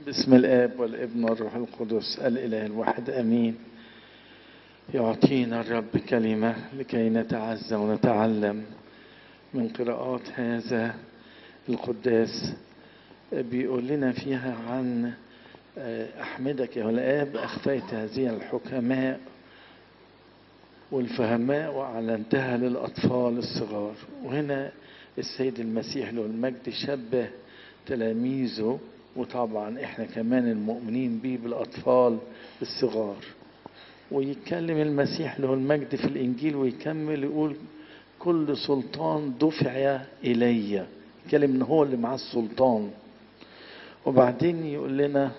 باسم الآب والابن والروح القدس الإله الواحد آمين يعطينا الرب كلمة لكي نتعزى ونتعلم من قراءات هذا القداس بيقول لنا فيها عن أحمدك يا الآب أخفيت هذه الحكماء والفهماء وأعلنتها للأطفال الصغار وهنا السيد المسيح له المجد شبه تلاميذه وطبعا احنا كمان المؤمنين بيه بالأطفال الصغار ويتكلم المسيح له المجد في الإنجيل ويكمل يقول كل سلطان دفع إلي يتكلم إن هو اللي معاه السلطان وبعدين يقول لنا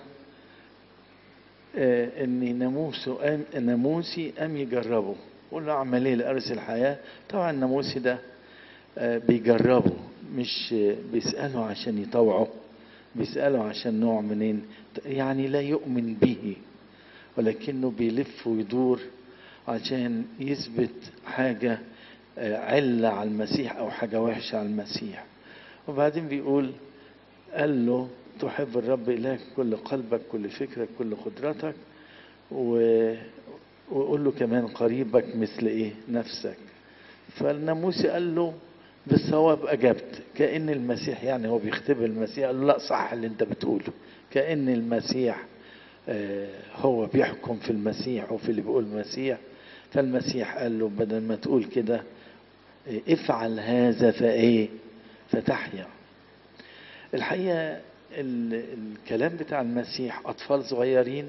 آه ان ناموسه أم ناموسي ام يجربه قول له اعمل ايه لارث الحياه طبعا ناموسي ده آه بيجربه مش آه بيساله عشان يطوعه بيساله عشان نوع منين يعني لا يؤمن به ولكنه بيلف ويدور عشان يثبت حاجه علة على المسيح او حاجه وحشه على المسيح وبعدين بيقول قال له تحب الرب إلهك كل قلبك كل فكرك كل قدرتك و... وقول له كمان قريبك مثل ايه نفسك فالناموسي قال له بالصواب اجبت كان المسيح يعني هو بيختبر المسيح قال له لا صح اللي انت بتقوله كان المسيح هو بيحكم في المسيح وفي اللي بيقول المسيح فالمسيح قال له بدل ما تقول كده افعل هذا فايه فتحيا الحقيقه الكلام بتاع المسيح أطفال صغيرين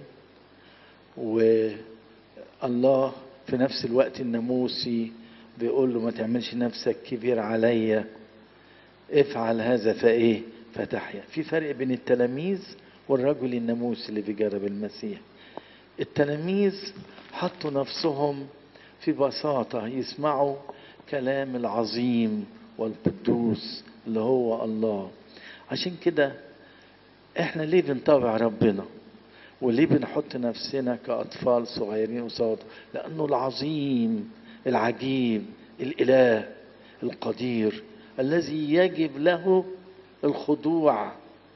والله في نفس الوقت الناموسي بيقول له ما تعملش نفسك كبير عليا افعل هذا فايه فتحيا في فرق بين التلاميذ والرجل الناموسي اللي بيجرب المسيح التلاميذ حطوا نفسهم في بساطة يسمعوا كلام العظيم والقدوس اللي هو الله عشان كده احنا ليه بنتابع ربنا وليه بنحط نفسنا كأطفال صغيرين وصوت لأنه العظيم العجيب الإله القدير الذي يجب له الخضوع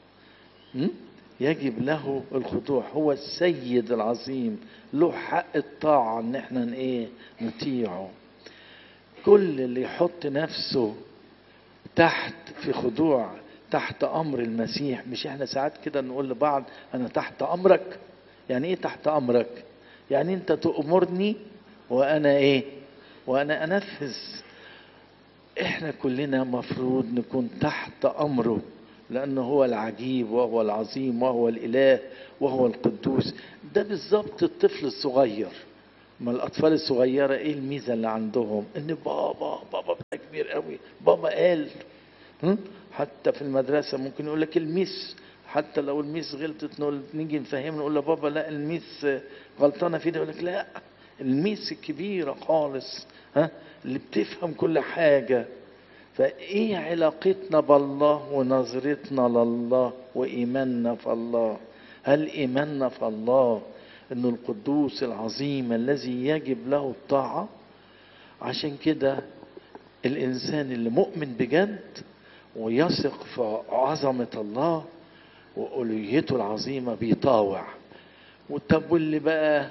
يجب له الخضوع هو السيد العظيم له حق الطاعة ان احنا ايه نطيعه كل اللي يحط نفسه تحت في خضوع تحت امر المسيح مش احنا ساعات كده نقول لبعض انا تحت امرك يعني ايه تحت امرك يعني انت تأمرني وانا ايه وانا انفذ احنا كلنا مفروض نكون تحت امره لانه هو العجيب وهو العظيم وهو الاله وهو القدوس ده بالظبط الطفل الصغير ما الاطفال الصغيره ايه الميزه اللي عندهم ان بابا بابا كبير قوي بابا قال حتى في المدرسة ممكن يقول لك الميس حتى لو الميس غلطت نقول نيجي نفهمه نقول له بابا لا الميس غلطانة في ده يقول لك لا الميس الكبيرة خالص ها اللي بتفهم كل حاجة فايه علاقتنا بالله ونظرتنا لله وإيماننا في الله هل إيماننا في الله انه القدوس العظيم الذي يجب له الطاعة عشان كده الإنسان اللي مؤمن بجد ويثق في عظمة الله وألوهيته العظيمة بيطاوع طب واللي بقى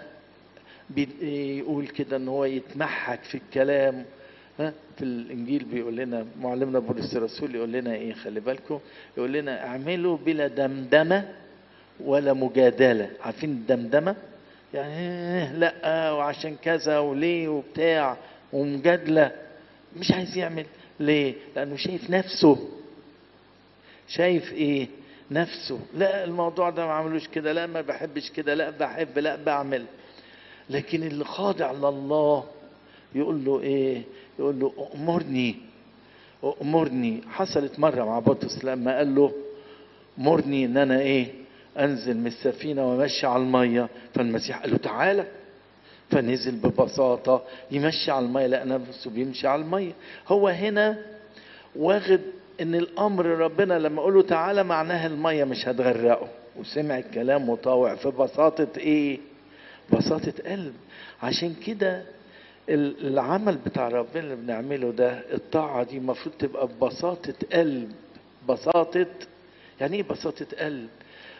بيقول كده ان هو يتمحك في الكلام ها في الانجيل بيقول لنا معلمنا بولس الرسول يقول لنا ايه خلي بالكم يقول لنا اعملوا بلا دمدمه ولا مجادله عارفين الدمدمه يعني لا وعشان كذا وليه وبتاع ومجادله مش عايز يعمل ليه لانه شايف نفسه شايف ايه نفسه لا الموضوع ده ما عملوش كده لا ما بحبش كده لا بحب لا بعمل لكن اللي خاضع لله يقول له ايه يقول له امرني امرني حصلت مره مع بطرس لما قال له مرني ان انا ايه انزل من السفينه وامشي على الميه فالمسيح قال له تعالى فنزل ببساطة يمشي على المية لقى نفسه بيمشي على المية هو هنا واخد ان الامر ربنا لما اقول له تعالى معناها المية مش هتغرقه وسمع الكلام وطاوع في بساطة ايه بساطة قلب عشان كده العمل بتاع ربنا اللي بنعمله ده الطاعة دي المفروض تبقى ببساطة قلب بساطة يعني ايه بساطة قلب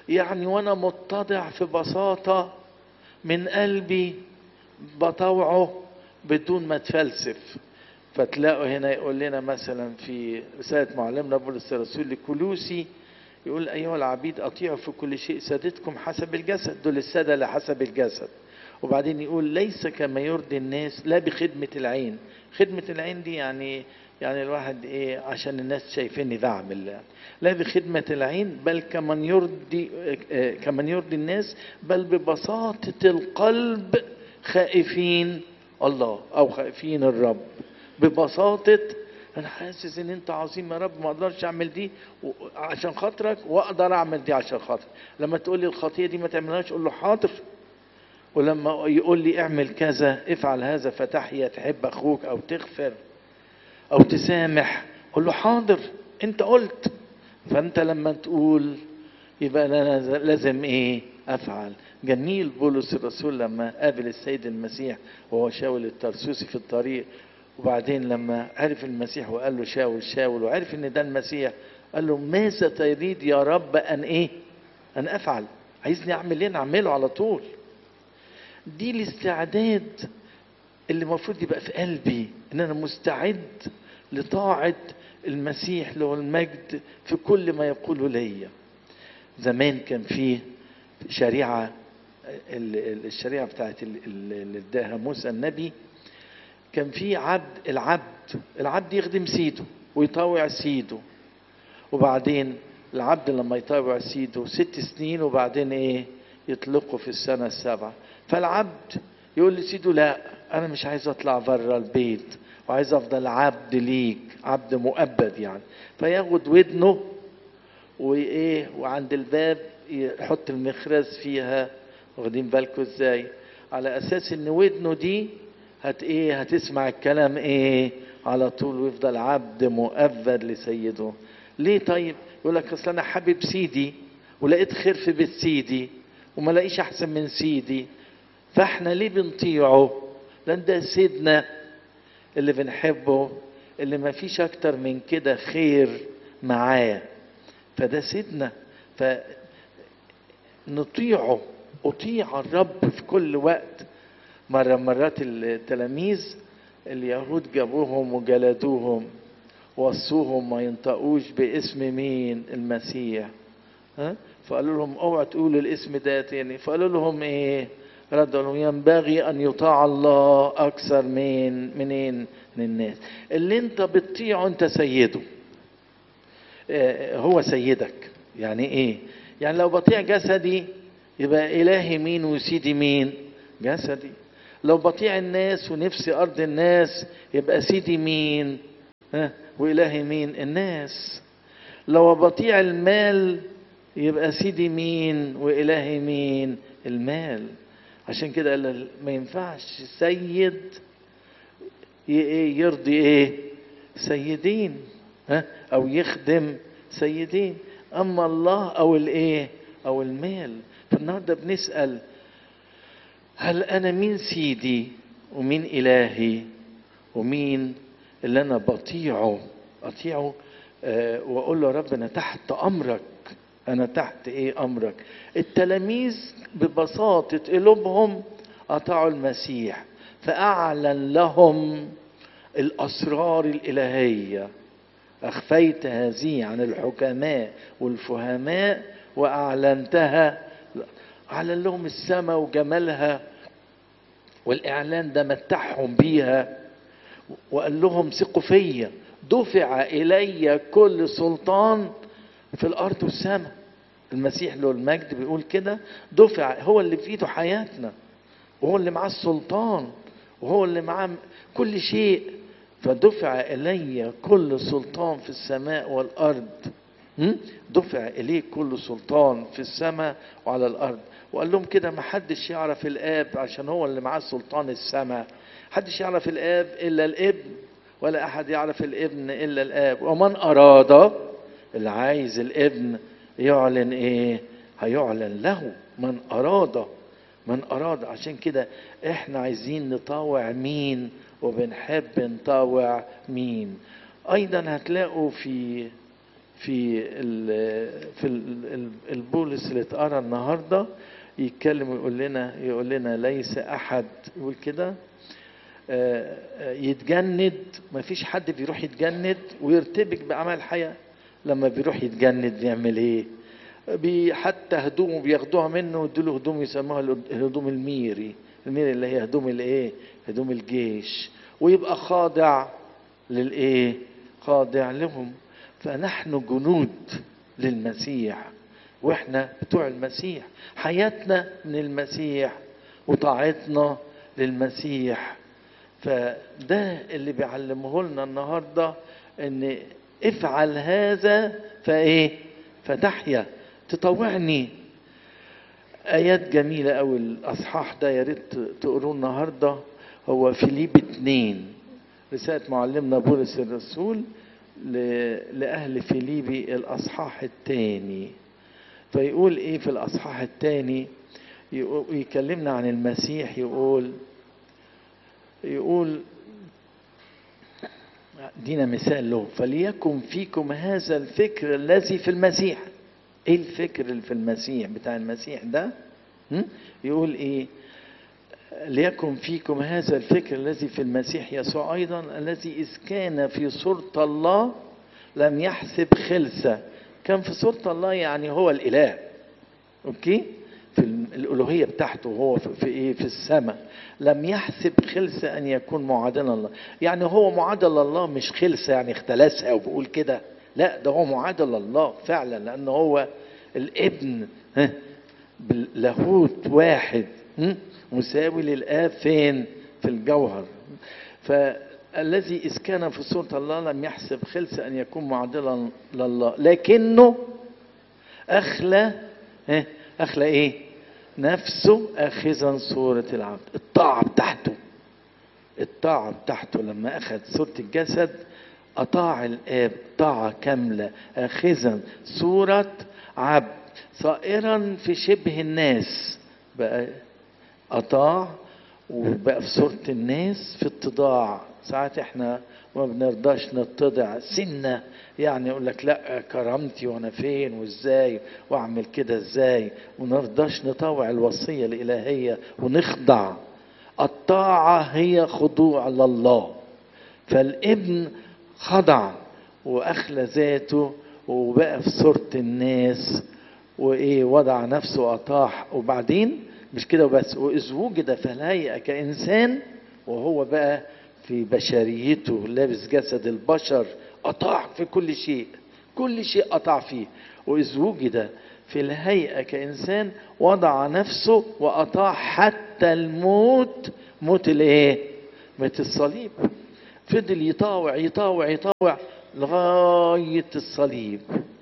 يعني وانا متضع في بساطة من قلبي بطوعه بدون ما اتفلسف فتلاقوا هنا يقول لنا مثلا في رسالة معلمنا بولس الرسول لكلوسي يقول أيها العبيد أطيعوا في كل شيء سادتكم حسب الجسد دول السادة لحسب الجسد وبعدين يقول ليس كما يرضي الناس لا بخدمة العين خدمة العين دي يعني يعني الواحد ايه عشان الناس شايفيني بعمل يعني. لا بخدمة العين بل كمن يرضي آه كمن يرضي الناس بل ببساطة القلب خائفين الله او خائفين الرب ببساطة انا حاسس ان انت عظيم يا رب ما اقدرش اعمل دي عشان خاطرك واقدر اعمل دي عشان خاطرك لما تقول لي الخطيه دي ما تعملهاش اقول له حاضر ولما يقول لي اعمل كذا افعل هذا فتحيا تحب اخوك او تغفر او تسامح اقول له حاضر انت قلت فانت لما تقول يبقى انا لازم ايه افعل جميل بولس الرسول لما قابل السيد المسيح وهو شاول الترسوسي في الطريق وبعدين لما عرف المسيح وقال له شاول شاول وعرف ان ده المسيح قال له ماذا تريد يا رب ان ايه ان افعل عايزني اعمل ايه اعمله على طول دي الاستعداد اللي المفروض يبقى في قلبي ان انا مستعد لطاعة المسيح له المجد في كل ما يقوله ليا زمان كان فيه شريعة الشريعة بتاعت اللي اداها موسى النبي كان في عبد العبد العبد يخدم سيده ويطاوع سيده وبعدين العبد لما يطاوع سيده ست سنين وبعدين ايه يطلقه في السنة السابعة فالعبد يقول لسيده لا انا مش عايز اطلع بره البيت وعايز افضل عبد ليك عبد مؤبد يعني فياخد ودنه وايه وعند الباب يحط المخرز فيها واخدين بالكم ازاي على اساس ان ودنه دي هت ايه هتسمع الكلام ايه على طول ويفضل عبد مؤبد لسيده ليه طيب يقول لك اصل انا حابب سيدي ولقيت خير في بيت سيدي وما لاقيش احسن من سيدي فاحنا ليه بنطيعه لان ده سيدنا اللي بنحبه اللي ما فيش اكتر من كده خير معاه فده سيدنا فنطيعه اطيع الرب في كل وقت مرة مرات التلاميذ اليهود جابوهم وجلدوهم وصوهم ما ينطقوش باسم مين المسيح ها فقالوا لهم اوعى تقولوا الاسم ده تاني فقالوا لهم ايه ردوا لهم ينبغي ان يطاع الله اكثر من منين من الناس اللي انت بتطيعه انت سيده اه هو سيدك يعني ايه يعني لو بطيع جسدي يبقى الهي مين وسيدي مين جسدي لو بطيع الناس ونفسي ارض الناس يبقى سيدي مين ها والهي مين الناس لو بطيع المال يبقى سيدي مين والهي مين المال عشان كده قال ما ينفعش سيد يرضي ايه سيدين ها او يخدم سيدين اما الله او الايه او المال فالنهارده بنسال هل انا مين سيدي ومين الهي ومين اللي انا بطيعه اطيعه أه واقول له رب انا تحت امرك انا تحت ايه امرك التلاميذ ببساطه قلوبهم اطاعوا المسيح فاعلن لهم الاسرار الالهيه اخفيت هذه عن الحكماء والفهماء واعلنتها اعلن لهم السماء وجمالها والاعلان ده متعهم بيها وقال لهم ثقوا فيا دفع الي كل سلطان في الارض والسماء المسيح له المجد بيقول كده دفع هو اللي في ايده حياتنا وهو اللي معاه السلطان وهو اللي معاه كل شيء فدفع الي كل سلطان في السماء والارض دفع اليه كل سلطان في السماء وعلى الارض وقال لهم كده ما حدش يعرف الاب عشان هو اللي معاه سلطان السماء حدش يعرف الاب الا الابن ولا احد يعرف الابن الا الاب ومن اراد اللي عايز الابن يعلن ايه هيعلن له من اراد من اراد عشان كده احنا عايزين نطاوع مين وبنحب نطاوع مين ايضا هتلاقوا في في ال في ال البولس اللي اتقرا النهارده يتكلم ويقول لنا يقول لنا ليس احد يقول كده يتجند ما فيش حد بيروح يتجند ويرتبك باعمال الحياه لما بيروح يتجند بيعمل ايه بي حتى هدومه بياخدوها منه ويدوا له هدوم يسموها الهدوم الميري الميري اللي هي هدوم الايه هدوم الجيش ويبقى خاضع للايه خاضع لهم فنحن جنود للمسيح واحنا بتوع المسيح حياتنا من المسيح وطاعتنا للمسيح فده اللي بيعلمه لنا النهارده ان افعل هذا فايه فتحيا تطوعني ايات جميله قوي الاصحاح ده يا ريت تقروه النهارده هو فيليب اتنين رساله معلمنا بولس الرسول لاهل فيليبي الاصحاح الثاني فيقول ايه في الاصحاح الثاني يكلمنا عن المسيح يقول يقول دينا مثال له فليكن فيكم هذا الفكر الذي في المسيح ايه الفكر اللي في المسيح بتاع المسيح ده يقول ايه ليكن فيكم هذا الفكر الذي في المسيح يسوع ايضا الذي اذ كان في صورة الله لم يحسب خلسة كان في صورة الله يعني هو الاله اوكي في الالوهيه بتاعته هو في ايه في السماء لم يحسب خلسه ان يكون معادلا الله يعني هو معادل الله مش خلسه يعني اختلسها وبقول كده لا ده هو معادل الله فعلا لان هو الابن باللاهوت واحد مساوي للاب فين في الجوهر فالذي اذ كان في صوره الله لم يحسب خلسه ان يكون معادلا لله لكنه اخلى اخلى ايه نفسه اخذا صورة العبد الطاعة بتاعته الطاعة بتاعته لما اخذ صورة الجسد اطاع الاب طاعة كاملة اخذا صورة عبد صائرا في شبه الناس بقى اطاع وبقى في صورة الناس في اتضاع ساعات احنا ما بنرضاش نتضع سنة يعني يقول لك لا كرامتي وانا فين وازاي واعمل كده ازاي ونرضاش نطاوع الوصية الالهية ونخضع الطاعة هي خضوع لله فالابن خضع واخلى ذاته وبقى في صورة الناس وايه وضع نفسه اطاح وبعدين مش كده وبس واذ وجد في الهيئة كانسان وهو بقى في بشريته لابس جسد البشر أطاع في كل شيء كل شيء أطاع فيه وإذ وجد في الهيئة كإنسان وضع نفسه وأطاع حتى الموت موت الإيه؟ موت الصليب فضل يطاوع يطاوع يطاوع لغاية الصليب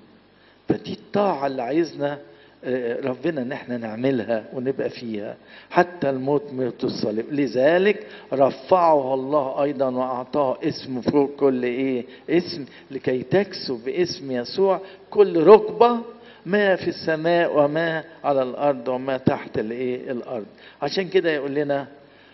فدي الطاعة اللي عايزنا ربنا ان احنا نعملها ونبقى فيها حتى الموت موت الصليب لذلك رفعه الله ايضا واعطاه اسم فوق كل ايه اسم لكي تكسو باسم يسوع كل ركبه ما في السماء وما على الارض وما تحت الايه الارض عشان كده يقول لنا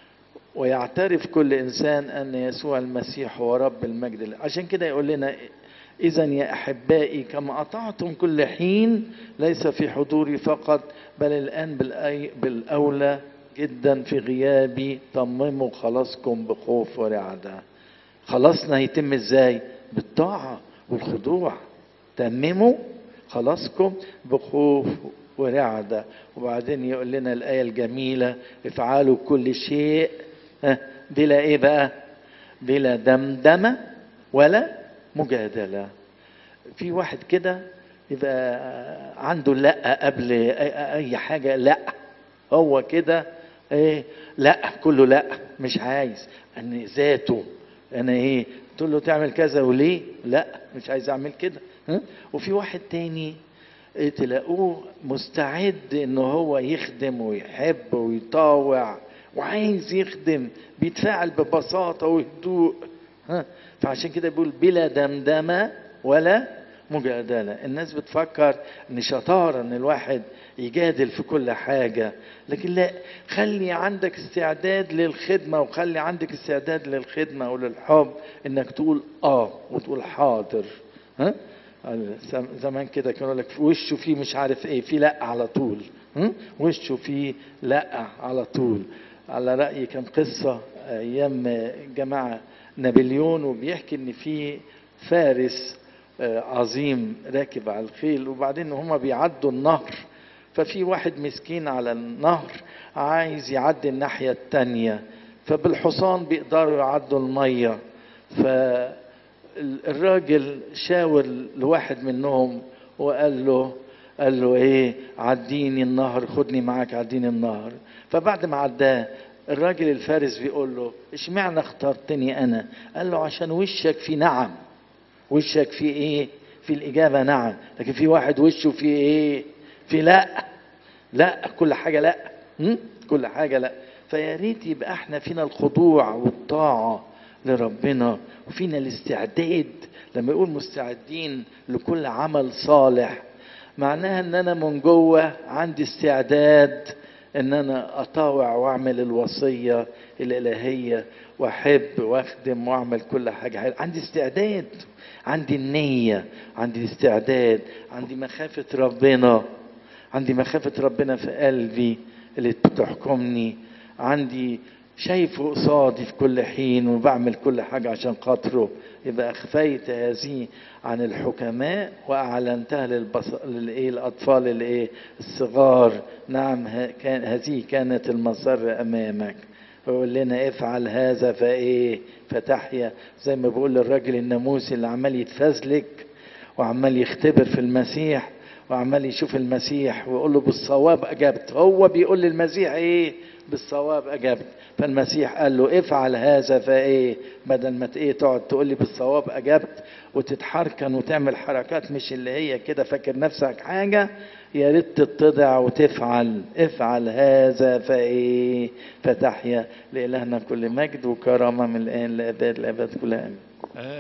ويعترف كل انسان ان يسوع المسيح هو رب المجد عشان كده يقول لنا إذا يا أحبائي كما أطعتم كل حين ليس في حضوري فقط بل الآن بالأولى جدا في غيابي تمموا خلاصكم بخوف ورعدة خلاصنا هيتم ازاي بالطاعة والخضوع تمموا خلاصكم بخوف ورعدة وبعدين يقول لنا الآية الجميلة افعلوا كل شيء بلا ايه بقى بلا دمدمة ولا مجادلة في واحد كده يبقى عنده لا قبل اي حاجة لا هو كده ايه لا كله لا مش عايز ان ذاته انا ايه تقول له تعمل كذا وليه لا مش عايز اعمل كده وفي واحد تاني تلاقوه مستعد ان هو يخدم ويحب ويطاوع وعايز يخدم بيتفاعل ببساطة وهدوء ها فعشان كده بيقول بلا دمدمة ولا مجادلة الناس بتفكر ان شطارة ان الواحد يجادل في كل حاجة لكن لا خلي عندك استعداد للخدمة وخلي عندك استعداد للخدمة وللحب انك تقول اه وتقول حاضر ها زم- زمان كده كانوا يقول لك في وشه فيه مش عارف ايه في لا على طول هم؟ وشه فيه لا على طول على رأيي كان قصة أيام جماعة نابليون وبيحكي إن في فارس آه، عظيم راكب على الخيل وبعدين هما بيعدوا النهر ففي واحد مسكين على النهر عايز يعدي الناحية التانية فبالحصان بيقدروا يعدوا المية فالراجل شاور لواحد منهم وقال له قال له ايه عديني النهر خدني معاك عديني النهر فبعد ما عداه الراجل الفارس بيقول له اشمعنى اخترتني انا قال له عشان وشك في نعم وشك في ايه في الاجابه نعم لكن في واحد وشه في ايه في لا لا كل حاجه لا هم؟ كل حاجه لا فيا ريت يبقى احنا فينا الخضوع والطاعه لربنا وفينا الاستعداد لما يقول مستعدين لكل عمل صالح معناها ان انا من جوه عندي استعداد ان انا اطاوع واعمل الوصيه الالهيه واحب واخدم واعمل كل حاجه حلوة. عندي استعداد عندي النيه عندي الاستعداد عندي مخافه ربنا عندي مخافه ربنا في قلبي اللي بتحكمني عندي شايفه قصادي في كل حين وبعمل كل حاجة عشان خاطره يبقى أخفيت هذه عن الحكماء وأعلنتها للبص... للإيه الأطفال الإيه الصغار نعم ه... كان... هذه كانت المسر أمامك ويقول لنا افعل هذا فإيه فتحيا زي ما بقول للراجل الناموسي اللي عمال يتفزلك وعمال يختبر في المسيح وعمال يشوف المسيح ويقول له بالصواب أجبت هو بيقول للمسيح إيه بالصواب أجبت فالمسيح قال له افعل هذا فايه بدل ما ايه تقعد تقول لي بالصواب اجبت وتتحركن وتعمل حركات مش اللي هي كده فاكر نفسك حاجه يا ريت تتضع وتفعل افعل هذا فايه فتحيا لالهنا كل مجد وكرامه من الان لابد الابد كلها امين